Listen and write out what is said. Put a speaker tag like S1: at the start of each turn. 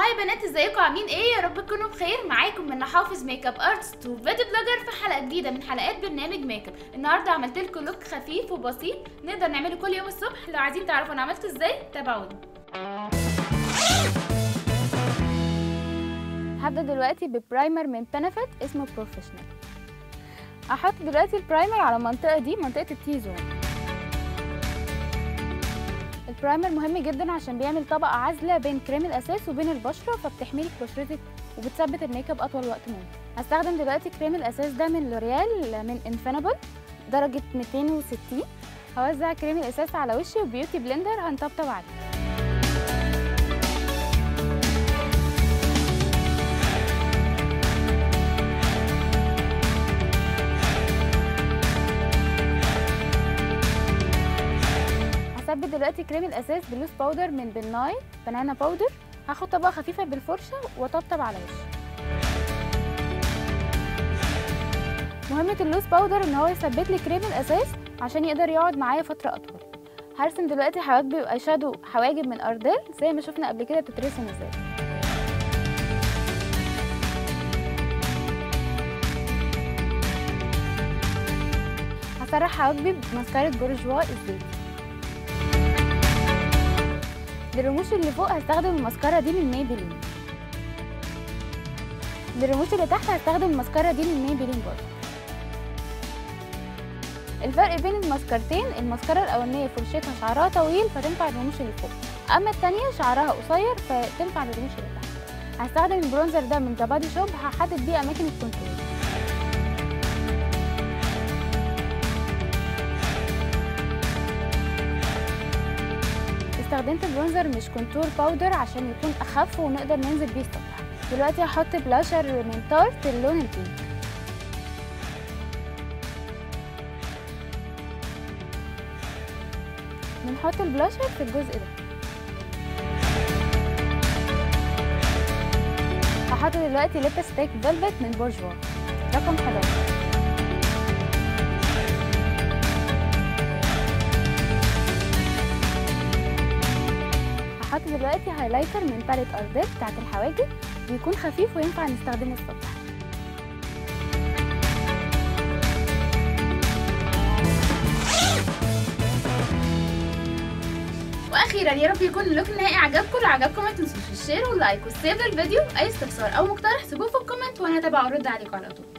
S1: هاي بنات ازيكم عاملين ايه يا رب تكونوا بخير معاكم من حافظ ميك اب ارتست وفيديو بلوجر في حلقه جديده من حلقات برنامج ميك اب النهارده عملت لكم لوك خفيف وبسيط نقدر نعمله كل يوم الصبح لو عايزين تعرفوا انا عملته ازاي تابعوني هبدا دلوقتي ببرايمر من بنفيت اسمه بروفيشنال هحط دلوقتي البرايمر على المنطقه دي منطقه التي زون البرايمر مهم جدا عشان بيعمل طبقة عازلة بين كريم الأساس وبين البشرة فبتحميلك بشرتك وبتثبت الميك اب أطول وقت ممكن هستخدم دلوقتي كريم الأساس ده من لوريال من انفينبل درجة 260 هوزع كريم الأساس على وشي وبيوتي بلندر هنطبطب عليه هثبت دلوقتي كريم الاساس بلوس باودر من بناي بنانا باودر هاخد طبقه خفيفه بالفرشه واطبطب على وشي مهمه اللوس باودر ان هو يثبت لي كريم الاساس عشان يقدر يقعد معايا فتره اطول هرسم دلوقتي حواجبي باي شادو حواجب من اردل زي ما شفنا قبل كده بتترسم ازاي هسرح حواجبي بمسكرة بورجوا الزيت للرموش اللي فوق هستخدم المسكرة دي من ميبلين للرموش اللي تحت هستخدم المسكرة دي من ميبلين برضه الفرق بين المسكرتين المسكرة الأولانية فرشتها شعرها طويل فتنفع الرموش اللي فوق أما التانية شعرها قصير فتنفع الرموش اللي تحت هستخدم البرونزر ده من ذا بادي شوب هحدد بيه أماكن الكونتور استخدمت برونزر مش كونتور باودر عشان يكون اخف ونقدر ننزل بيه السطح دلوقتي هحط بلاشر من تارت اللون البينك بنحط البلاشر في الجزء ده هحط دلوقتي ليبستيك فيلفت من بورجوا رقم 11 هحط دلوقتي هايلايتر من باليت ارديت بتاعت الحواجب بيكون خفيف وينفع نستخدمه الصبح واخيرا يا رب يكون اللوك النهائي عجبكم لو عجبكم ما تنسوش الشير واللايك والسيف للفيديو اي استفسار او مقترح سيبوه في الكومنت وانا هتابع وارد عليكم على طول